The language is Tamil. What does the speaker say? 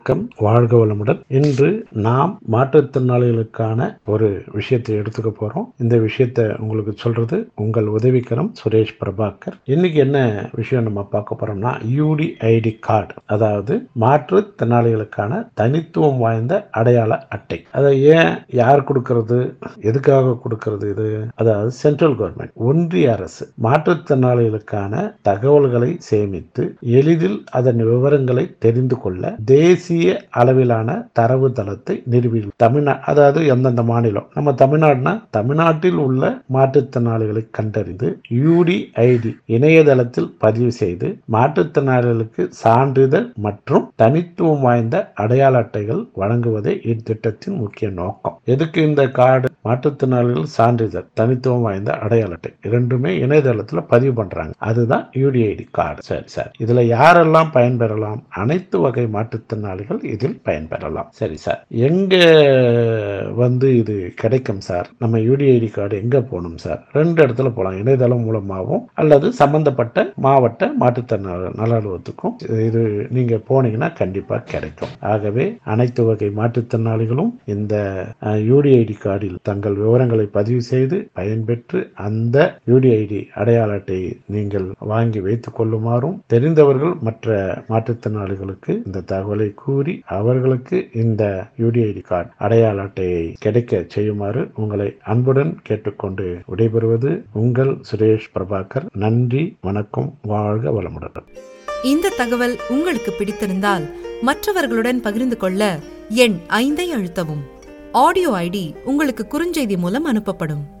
வணக்கம் வாழ்க வளமுடன் இன்று நாம் மாற்றுத்திறனாளிகளுக்கான ஒரு விஷயத்தை எடுத்துக்க போறோம் இந்த விஷயத்தை உங்களுக்கு சொல்றது உங்கள் உதவிக்கரம் சுரேஷ் பிரபாகர் இன்னைக்கு என்ன விஷயம் நம்ம பார்க்க போறோம்னா யூடிஐடி கார்டு அதாவது மாற்றுத்திறனாளிகளுக்கான தனித்துவம் வாய்ந்த அடையாள அட்டை அதை ஏன் யார் கொடுக்கறது எதுக்காக கொடுக்கறது இது அதாவது சென்ட்ரல் கவர்மெண்ட் ஒன்றிய அரசு மாற்றுத்திறனாளிகளுக்கான தகவல்களை சேமித்து எளிதில் அதன் விவரங்களை தெரிந்து கொள்ள தேசிய அளவிலான தரவு தளத்தை நிறுவி தமிழ்நா அதாவது எந்தெந்த மாநிலம் நம்ம தமிழ்நாடுனா தமிழ்நாட்டில் உள்ள மாற்றுத்திறனாளிகளை கண்டறிந்து யூடிஐடி இணையதளத்தில் பதிவு செய்து மாற்றுத்திறனாளிகளுக்கு சான்றிதழ் மற்றும் தனித்துவம் வாய்ந்த அடையாள அட்டைகள் வழங்குவதே இத்திட்டத்தின் முக்கிய நோக்கம் எதுக்கு இந்த கார்டு மாற்றுத்திறனாளிகள் சான்றிதழ் தனித்துவம் வாய்ந்த அடையாள அட்டை இரண்டுமே இணையதளத்தில் பதிவு பண்றாங்க அதுதான் யூடிஐடி கார்டு சரி சார் இதுல யாரெல்லாம் பயன்பெறலாம் அனைத்து வகை மாற்றுத்திறனாளிகள் இதில் பயன்பெறலாம் சரி சார் எங்க வந்து இது கிடைக்கும் சார் நம்ம யூடிஐடி கார்டு எங்க போகணும் சார் ரெண்டு இடத்துல போகலாம் இணையதளம் மூலமாகவும் அல்லது சம்பந்தப்பட்ட மாவட்ட மாற்றுத்திறனாளி நல அலுவலகத்துக்கும் இது நீங்க போனீங்கன்னா கண்டிப்பா கிடைக்கும் ஆகவே அனைத்து வகை மாற்றுத்திறனாளிகளும் இந்த யூடிஐடி கார்டில் தங்கள் விவரங்களை பதிவு செய்து பயன்பெற்று அந்த யூடிஐடி அடையாள அட்டையை நீங்கள் வாங்கி வைத்துக் கொள்ளுமாறும் தெரிந்தவர்கள் மற்ற மாற்றுத்திறனாளிகளுக்கு இந்த தகவலை கூறி அவர்களுக்கு இந்த யூடிஐடி கார்டு அடையாள அட்டையை கிடைக்க செய்யுமாறு உங்களை அன்புடன் கேட்டுக்கொண்டு விடைபெறுவது உங்கள் சுரேஷ் பிரபாகர் நன்றி வணக்கம் வாழ்க வளமுடன் இந்த தகவல் உங்களுக்கு பிடித்திருந்தால் மற்றவர்களுடன் பகிர்ந்து கொள்ள எண் ஐந்தை அழுத்தவும் ஆடியோ ஐடி உங்களுக்கு குறுஞ்செய்தி மூலம் அனுப்பப்படும்